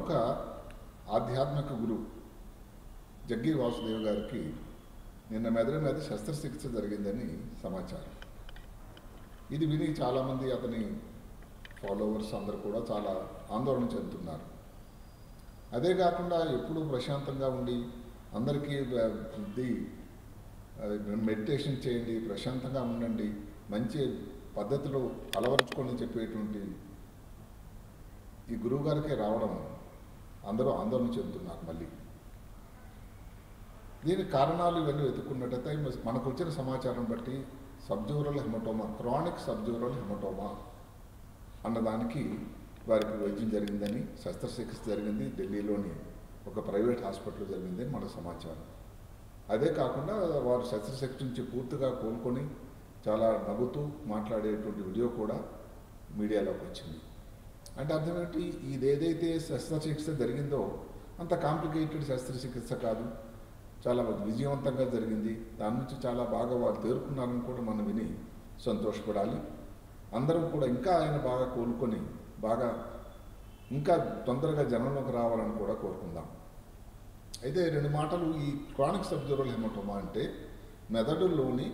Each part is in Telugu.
ప్రముఖ ఆధ్యాత్మిక గురువు జగ్గి వాసుదేవ్ గారికి నిన్న మెదడు మీద శస్త్రచికిత్స జరిగిందని సమాచారం ఇది విని చాలామంది అతని ఫాలోవర్స్ అందరూ కూడా చాలా ఆందోళన చెందుతున్నారు అదే కాకుండా ఎప్పుడూ ప్రశాంతంగా ఉండి అందరికీ వ- ఇది మెడిటేషన్ చేయండి ప్రశాంతంగా ఉండండి మంచి పద్ధతిలో అలవరుచుకొని చెప్పేటువంటి ఈ గురువుగారికి రావడం అందరూ ఆందోళన చెందుతున్నారు మళ్ళీ దీనికి కారణాలు ఇవన్నీ వెతుక్కున్నట్టయితే మ- మనకు వచ్చిన సమాచారం బట్టి subdural haematoma chronic subdural haematoma అన్నదానికి వారికి వైద్యం జరిగిందని శస్త్రచికిత్స జరిగింది ఢిల్లీలోని ఒక ప్రైవేట్ హాస్పిటల్ జరిగిందని మన సమాచారం అదే కాకుండా వారు శస్త్రచికిత్స నుంచి పూర్తిగా కోలుకొని చాలా నవ్వుతూ మాట్లాడేటువంటి వీడియో కూడా మీడియాలోకి వచ్చింది అంటే అర్థం ఏంటి ఇది ఏదైతే శస్త్రచికిత్స జరిగిందో అంత కాంప్లికేటెడ్ శస్త్రచికిత్స కాదు చాలా విజయవంతంగా జరిగింది దాని నుంచి చాలా బాగా వారు తేరుకున్నారని కూడా మనం విని సంతోషపడాలి అందరం కూడా ఇంకా ఆయన బాగా కోలుకొని బాగా ఇంకా తొందరగా జనంలోకి రావాలని కూడా కోరుకుందాం అయితే రెండు మాటలు ఈ క్రానిక్ సబ్జూరల్ హెమటోమా అంటే మెదడులోని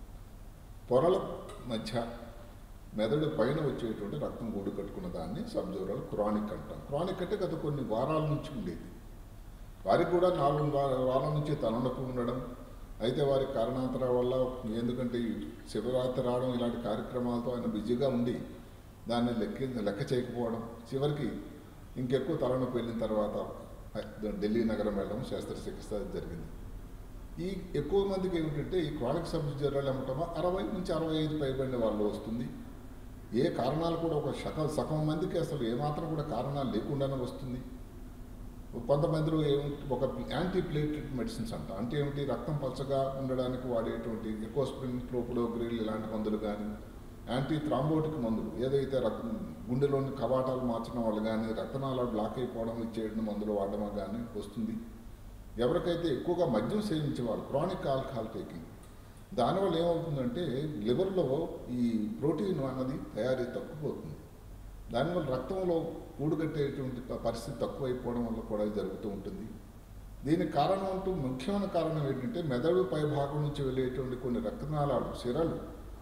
పొరల మధ్య మెదడు పైన వచ్చేటువంటి రక్తం గూడు కట్టుకున్న దాన్ని సబ్జూరల్ క్రానిక్ అంటాం క్రానిక్ అంటే గత కొన్ని వారాల నుంచి ఉండేది వారికి కూడా నాలుగు వా- వారాల నుంచి తలనొప్పి ఉండడం అయితే వారి కారణాంతరాల వల్ల ఎందుకంటే ఈ శివరాత్రి రావడం ఇలాంటి కార్యక్రమాలతో ఆయన బిజీగా ఉండి దాన్ని లెక్క లెక్క చేయకపోవడం చివరికి ఇంకెక్కువ తలనొప్పి వెళ్ళిన తర్వాత ఢిల్లీ నగరం వెళ్ళడం శస్త్రచికిత్స జరిగింది ఈ ఎక్కువ మందికి ఏమిటంటే ఈ క్రానిక్ సబ్ జ్వరాలు ఏమంటామో అరవై నుంచి అరవై ఐదు పైబడిన వాళ్ళు వస్తుంది ఏ కారణాలు కూడా ఒక శకం సగం మందికి అసలు ఏమాత్రం కూడా కారణాలు లేకుండానే వస్తుంది కొంతమందిలో ఏమిటి ఒక యాంటీ ప్లేటెడ్ మెడిసిన్స్ అంట అంటే ఏమిటి రక్తం పలచగా ఉండడానికి వాడేటువంటి ఎకోస్ప్రిన్ క్లోపుడోగ్రిల్ ఇలాంటి మందులు కానీ యాంటీ థ్రాంబోటిక్ మందులు ఏదైతే రక్తం గుండెలోని కవాటాలు మార్చడం వల్ల కానీ రక్తనాళాలు బ్లాక్ అయిపోవడం ఇచ్చేయడం మందులు వాడడం కానీ వస్తుంది ఎవరికైతే ఎక్కువగా మద్యం సేవించేవారు క్రానిక్ ఆల్కహాల్ టేకింగ్ దానివల్ల ఏమవుతుందంటే లివర్లో ఈ ప్రోటీన్ అన్నది తయారీ తగ్గిపోతుంది దానివల్ల రక్తంలో కూడుగట్టేటువంటి ప- పరిస్థితి తక్కువైపోవడం వల్ల కూడా ఇది జరుగుతూ ఉంటుంది దీనికి కారణం అంటూ ముఖ్యమైన కారణం ఏంటంటే మెదడు పై భాగం నుంచి వెళ్ళేటువంటి కొన్ని రక్తనాళాలు సిరలు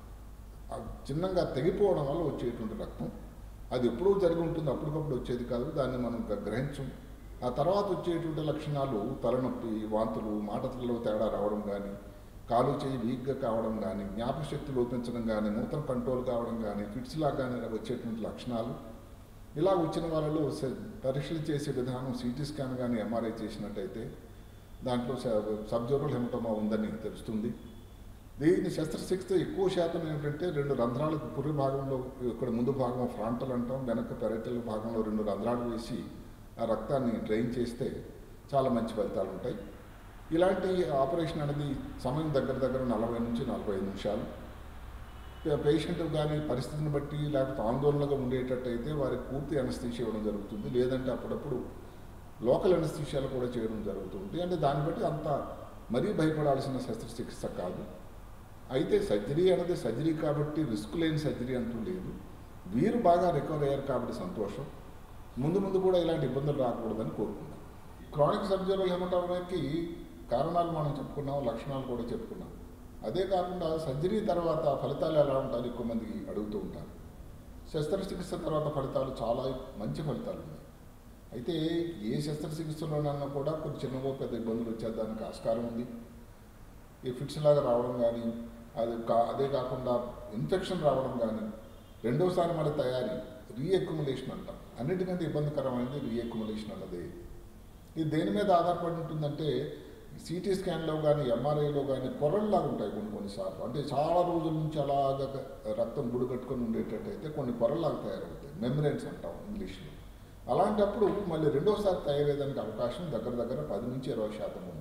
ఆ చిన్నగా తెగిపోవడం వల్ల వచ్చేటువంటి రక్తం అది ఎప్పుడూ జరిగి ఉంటుంది అప్పటికప్పుడు వచ్చేది కాదు దాన్ని మనం గ- గ్రహించం ఆ తర్వాత వచ్చేటువంటి లక్షణాలు తలనొప్పి వాంతులు మాటలలో తేడా రావడం కానీ కాలు చేయి వీక్గా కావడం కానీ జ్ఞాపకశక్తి లోపించడం కానీ నూతన కంట్రోల్ కావడం కానీ ఫిట్స్ లాగా కానీ వచ్చేటువంటి లక్షణాలు ఇలా వచ్చిన వాళ్ళలో స- పరీక్షలు చేసే విధానం సిటీ స్కాన్ కానీ ఎంఆర్ఐ చేసినట్టయితే దాంట్లో సబ్జోరల్ హెమటోమా ఉందని తెలుస్తుంది దీని శస్త్రచికిత్స ఎక్కువ శాతం ఏమిటంటే రెండు రంధ్రాలకు పుర్రి భాగంలో ఇక్కడ ముందు భాగం ఫ్రాంటల్ అంటాం వెనక పెరటల్ భాగంలో రెండు రంధ్రాలు వేసి ఆ రక్తాన్ని డ్రైన్ చేస్తే చాలా మంచి ఫలితాలు ఉంటాయి ఇలాంటి ఆపరేషన్ అనేది సమయం దగ్గర దగ్గర నలభై నుంచి నలభై ఐదు నిమిషాలు పే- పేషెంట్ కానీ పరిస్థితిని బట్టి లేకపోతే ఆందోళనగా ఉండేటట్టయితే వారికి పూర్తి అనస్థీషియా ఇవ్వడం జరుగుతుంది లేదంటే అప్పుడప్పుడు లోకల్ అనస్థీషియాలు కూడా చేయడం జరుగుతుంది అంటే దాన్ని బట్టి అంత మరీ భయపడాల్సిన శస్త్రచికిత్స కాదు అయితే సర్జరీ అనేది సర్జరీ కాబట్టి రిస్క్ లేని సర్జరీ అంటూ లేదు వీరు బాగా రికవర్ అయ్యారు కాబట్టి సంతోషం ముందు ముందు కూడా ఇలాంటి ఇబ్బందులు రాకూడదని కోరుకున్నాం క్రానిక్ సర్జరీలు హెమటోమాకి కారణాలు మనం చెప్పుకున్నాం లక్షణాలు కూడా చెప్పుకున్నాం అదే కాకుండా సర్జరీ తర్వాత ఫలితాలు ఎలా ఉంటారు ఎక్కువ మందికి అడుగుతూ ఉంటారు శస్త్రచికిత్స తర్వాత ఫలితాలు చాలా మంచి ఫలితాలు ఉన్నాయి అయితే ఏ శస్త్రచికిత్సలోనన్నా కూడా కొన్ని చిన్నవో పెద్ద ఇబ్బందులు వచ్చేదానికి ఆస్కారం ఉంది ఈ ఫిట్స్ లాగా రావడం కానీ అది కా అదే కాకుండా ఇన్ఫెక్షన్ రావడం కానీ రెండోసారి మన తయారీ రీఎక్యుములేషన్ అంటాం అన్నిటికంటే ఇబ్బందికరమైనది రీఎక్యుములేషన్ అన్నది ఇది దేని మీద ఆధారపడి ఉంటుందంటే సిటీ స్కాన్లో కానీ ఎంఆర్ఐలో కానీ పొరల్లాగా ఉంటాయి కొన్ని కొన్నిసార్లు అంటే చాలా రోజుల నుంచి అలాగ రక్తం గుడి కట్టుకొని ఉండేటట్టయితే కొన్ని పొరల్లాగా తయారవుతాయి మెమరెన్స్ అంటాం ఇంగ్లీష్లో అలాంటప్పుడు మళ్ళీ రెండోసారి తయారయ్యేదానికి అవకాశం దగ్గర దగ్గర పది నుంచి ఇరవై శాతం ఉంది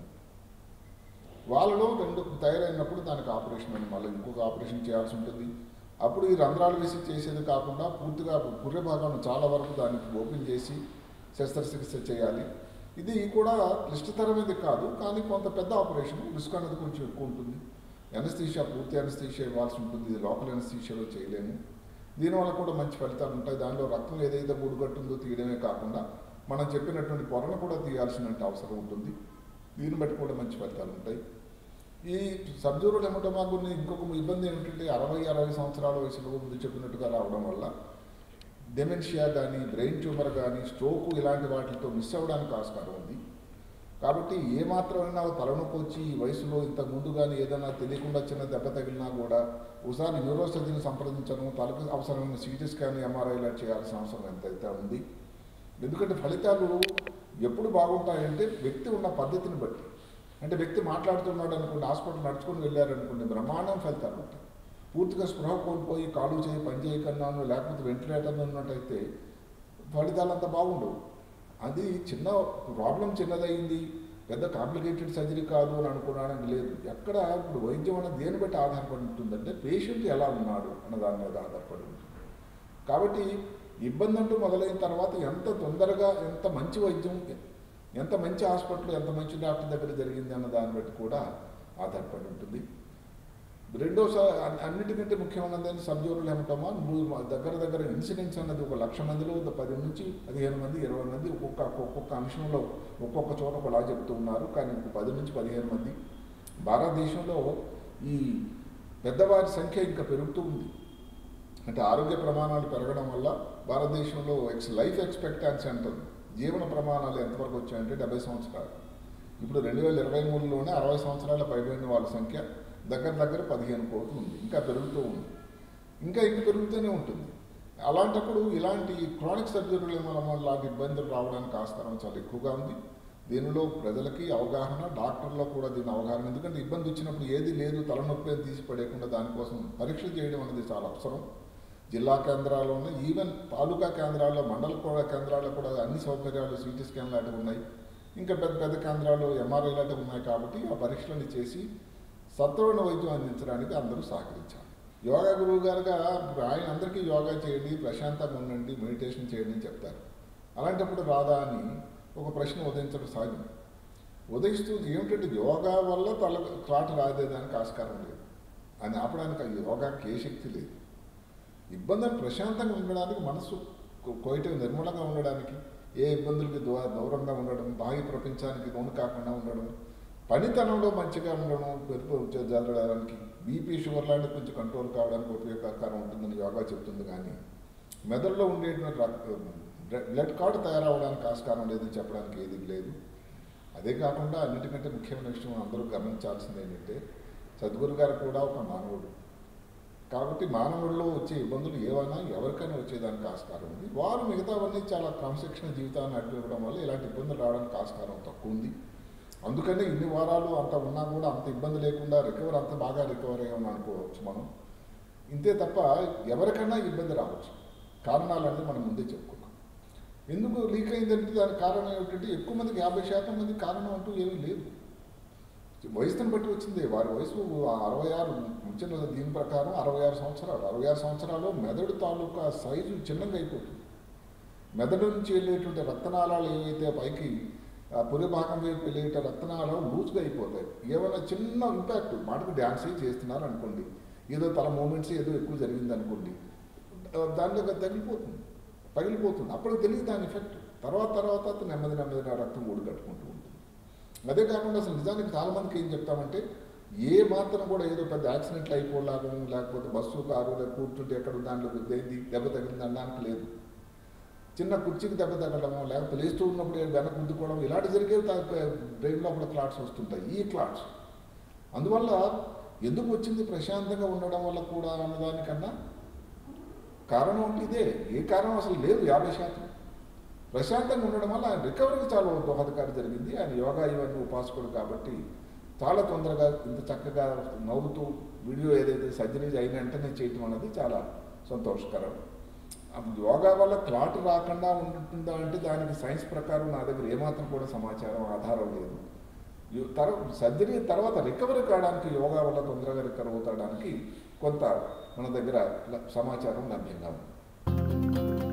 వాళ్ళలో రెండు తయారైనప్పుడు దానికి ఆపరేషన్ అని మళ్ళీ ఇంకొక ఆపరేషన్ చేయాల్సి ఉంటుంది అప్పుడు ఈ రంధ్రాలు వేసి చేసేది కాకుండా పూర్తిగా పుర్రె భాగాన్ని చాలా వరకు దానికి ఓపెన్ చేసి శస్త్రచికిత్స చేయాలి ఇది కూడా క్లిష్టతరమైనది కాదు కానీ కొంత పెద్ద ఆపరేషన్ రిస్క్ అనేది కొంచెం ఎక్కువ ఉంటుంది ఎనస్థీషియా పూర్తి ఎనస్థీషియా ఇవ్వాల్సి ఉంటుంది ఇది లోకల్ ఎనస్థీషియాలో చేయలేము దీనివల్ల కూడా మంచి ఫలితాలు ఉంటాయి దానిలో రక్తం ఏదైతే గూడుగట్టుందో తీయడమే కాకుండా మనం చెప్పినటువంటి పొరను కూడా తీయాల్సిన అవసరం ఉంటుంది దీన్ని బట్టి కూడా మంచి ఫలితాలు ఉంటాయి ఈ సబ్జూరల్ హెమటోమా గురించి ఇంకొక ఇబ్బంది ఏమిటంటే అరవై అరవై సంవత్సరాల వయసులో ముందు చెప్పినట్టుగా రావడం వల్ల డెమెన్షియా కానీ బ్రెయిన్ ట్యూమర్ కానీ స్ట్రోక్ ఇలాంటి వాటితో మిస్ అవ్వడానికి ఆస్కారం ఉంది కాబట్టి ఏ మాత్రమైనా తలనొప్పి వచ్చి ఈ వయసులో ఇంతకు ముందు కానీ ఏదైనా తెలియకుండా చిన్న దెబ్బ తగిలినా కూడా ఒకసారి న్యూరోసర్జన్ సంప్రదించడం తలకు అవసరమైన సిటీ స్కాన్ ఎంఆర్ఐ ఇలా చేయాల్సిన అవసరం ఎంతైతే ఉంది ఎందుకంటే ఫలితాలు ఎప్పుడు బాగుంటాయంటే వ్యక్తి ఉన్న పద్ధతిని బట్టి అంటే వ్యక్తి మాట్లాడుతున్నాడు అనుకోండి హాస్పిటల్ నడుచుకొని వెళ్ళారనుకోండి బ్రహ్మాండం ఫలితాలు ఉంటాయి పూర్తిగా స్పృహ కోల్పోయి కాలు చేయి పని చేయకన్నాను లేకపోతే వెంటిలేటర్ ఉన్నట్టయితే ఫలితాలు అంత బాగుండవు అది చిన్న ప్రాబ్లం చిన్నదైంది పెద్ద కాంప్లికేటెడ్ సర్జరీ కాదు అని అనుకోవడానికి లేదు ఎక్కడ ఇప్పుడు వైద్యం అనేది దేని బట్టి ఆధారపడి ఉంటుందంటే పేషెంట్ ఎలా ఉన్నాడు అన్న దాని మీద ఆధారపడి ఉంటుంది కాబట్టి ఇబ్బంది అంటూ మొదలైన తర్వాత ఎంత తొందరగా ఎంత మంచి వైద్యం ఎంత మంచి హాస్పిటల్ ఎంత మంచి డాక్టర్ దగ్గర జరిగింది అన్న దాన్ని బట్టి కూడా ఆధారపడి ఉంటుంది రెండోసారి అన్ని- అన్నిటికంటే ముఖ్యమైనది సబ్జోరల్ హెమటోమా నువ్వు దగ్గర దగ్గర ఇన్సిడెంట్స్ అన్నది ఒక లక్ష మందిలో ఒక పది నుంచి పదిహేను మంది ఇరవై మంది ఒక్కొక్క ఒక్కొక్క అంశంలో ఒక్కొక్క చోట ఒకలా చెప్తూ ఉన్నారు కానీ ఒక పది నుంచి పదిహేను మంది భారతదేశంలో ఈ పెద్దవారి సంఖ్య ఇంకా పెరుగుతూ ఉంది అంటే ఆరోగ్య ప్రమాణాలు పెరగడం వల్ల భారతదేశంలో ఎక్స్ లైఫ్ ఎక్స్పెక్టాన్సీ అంటుంది జీవన ప్రమాణాలు ఎంతవరకు వచ్చాయంటే డెబ్బై సంవత్సరాలు ఇప్పుడు రెండు వేల ఇరవై మూడులోనే అరవై సంవత్సరాల పైబడిన వాళ్ళ సంఖ్య దగ్గర దగ్గర పదిహేను కోట్లు ఉంది ఇంకా పెరుగుతూ ఉంది ఇంకా ఇంక పెరుగుతూనే ఉంటుంది అలాంటప్పుడు ఇలాంటి క్రానిక్ సర్జరీల వల్ల లాంటి ఇబ్బందులు రావడానికి ఆస్కారం చాలా ఎక్కువగా ఉంది దీనిలో ప్రజలకి అవగాహన డాక్టర్లో కూడా దీని అవగాహన ఎందుకంటే ఇబ్బంది వచ్చినప్పుడు ఏది లేదు తలనొప్పి అని తీసి పడేయకుండా దానికోసం పరీక్షలు చేయడం అనేది చాలా అవసరం జిల్లా కేంద్రాల్లోనే ఈవెన్ తాలూకా కేంద్రాల్లో మండల కూడా కేంద్రాల్లో కూడా అన్ని సౌకర్యాలు సిటీ స్కాన్ లాంటివి ఉన్నాయి ఇంకా పెద్ద పెద్ద కేంద్రాలు ఎంఆర్ఐ లాంటివి ఉన్నాయి కాబట్టి ఆ పరీక్షలను చేసి సత్వరణ వైద్యం అందించడానికి అందరూ సహకరించాలి యోగా గురువు గారుగా ఇప్పుడు ఆయన అందరికీ యోగా చేయండి ప్రశాంతంగా ఉండండి మెడిటేషన్ చేయండి అని చెప్తారు అలాంటప్పుడు రాదా అని ఒక ప్రశ్న ఉదయించడం సహజం ఉదయిస్తూ ఏమిటంటే యోగా వల్ల తల క్లాట్ రాదేదానికి ఆస్కారం లేదు అని ఆపడానికి ఆ యోగాకి ఏ శక్తి లేదు ఇబ్బందులు ప్రశాంతంగా ఉండడానికి మనసు కోయట నిర్మలంగా ఉండడానికి ఏ ఇబ్బందులకి దూ దూరంగా ఉండడం బాహ్య ప్రపంచానికి లోను కాకుండా ఉండడం పనితనంలో మంచిగా ఉండడం పెరుపు జరగడానికి బీపీ షుగర్ లాంటి కొంచెం కంట్రోల్ కావడానికి ఉపయోగకరం ఉంటుందని యోగా చెప్తుంది కానీ మెదడులో ఉండేటువంటి రక్త బ్లడ్ కార్డు తయారవడానికి ఆస్కారం లేదని చెప్పడానికి ఏది లేదు అదే కాకుండా అన్నిటికంటే ముఖ్యమైన విషయం అందరూ గమనించాల్సింది ఏంటంటే సద్గురు గారు కూడా ఒక మానవుడు కాబట్టి మానవుల్లో వచ్చే ఇబ్బందులు ఏవైనా ఎవరికైనా వచ్చేదానికి ఆస్కారం ఉంది వారు మిగతావన్నీ చాలా క్రమశిక్షణ జీవితాన్ని నడిపివ్వడం వల్ల ఇలాంటి ఇబ్బందులు రావడానికి ఆస్కారం తక్కువ ఉంది అందుకనే ఇన్ని వారాలు అంత ఉన్నా కూడా అంత ఇబ్బంది లేకుండా రికవర్ అంత బాగా రికవర్ అయ్యామని అనుకోవచ్చు మనం ఇంతే తప్ప ఎవరికైనా ఇబ్బంది రావచ్చు కారణాలు అనేది మనం ముందే చెప్పుకున్నాం ఎందుకు లీక్ అయిందంటే దానికి కారణం ఏమిటంటే ఎక్కువ మందికి యాభై శాతం మంది కారణం అంటూ ఏమీ లేదు వయసును బట్టి వచ్చింది వారి వయసు అరవై ఆరు వచ్చిన దీని ప్రకారం అరవై ఆరు సంవత్సరాలు అరవై ఆరు సంవత్సరాలు మెదడు తాలూకా సైజు చిన్నగా అయిపోతుంది మెదడు నుంచి వెళ్ళేటువంటి రక్తనాళాలు ఏవైతే పైకి ఆ పురి భాగం వైపు వెళ్ళేట రక్తనాళాలు లూజ్గా అయిపోతాయి ఏమైనా చిన్న ఇంపాక్ట్ మాటకు డ్యాన్స్ చేస్తున్నారు అనుకోండి ఏదో తల మూమెంట్స్ ఏదో ఎక్కువ జరిగింది అనుకోండి దానిలో తగిలిపోతుంది పగిలిపోతుంది అప్పుడు తెలియదు దాని ఎఫెక్ట్ తర్వాత తర్వాత నెమ్మది నెమ్మదిగా రక్తం ఊడి కట్టుకుంటూ ఉంటుంది అదే కాకుండా అసలు నిజానికి చాలా మందికి ఏం చెప్తామంటే ఏ మాత్రం కూడా ఏదో పెద్ద యాక్సిడెంట్లు అయిపోలాగా లేకపోతే బస్సు కారు లేదా కూర్చుంటే ఎక్కడ దాంట్లో దేంది దెబ్బ తగిలింది అనడానికి లేదు చిన్న కుర్చీకి దెబ్బ తగలడము లేకపోతే లేస్తూ ఉన్నప్పుడు వెనక గుద్దుకోవడం ఇలాంటి జరిగే బ్రెయిన్లో కూడా క్లాట్స్ వస్తుంటాయి ఈ క్లాట్స్ అందువల్ల ఎందుకు వచ్చింది ప్రశాంతంగా ఉండడం వల్ల కూడా అన్నదానికన్నా కారణం అంటే ఇదే ఏ కారణం అసలు లేదు యాభై శాతం ప్రశాంతంగా ఉండడం వల్ల ఆయన రికవరీకి చాలా దోహదకారి జరిగింది ఆయన యోగా ఇవన్నీ ఉపాసకుడు కాబట్టి చాలా తొందరగా ఇంత చక్కగా నవ్వుతూ వీడియో ఏదైతే సర్జరీ అయిన వెంటనే చేయటం అనేది చాలా సంతోషకరం అప్పుడు యోగా వల్ల క్లాట్ రాకుండా ఉంటుందా అంటే దానికి సైన్స్ ప్రకారం నా దగ్గర ఏమాత్రం కూడా సమాచారం ఆధారం లేదు యు- తర్వా సర్జరీ తర్వాత రికవరీ కావడానికి యోగా వల్ల తొందరగా రికవర్ అవుతాడానికి కొంత మన దగ్గర ల- సమాచారం లభ్యంగా ఉంది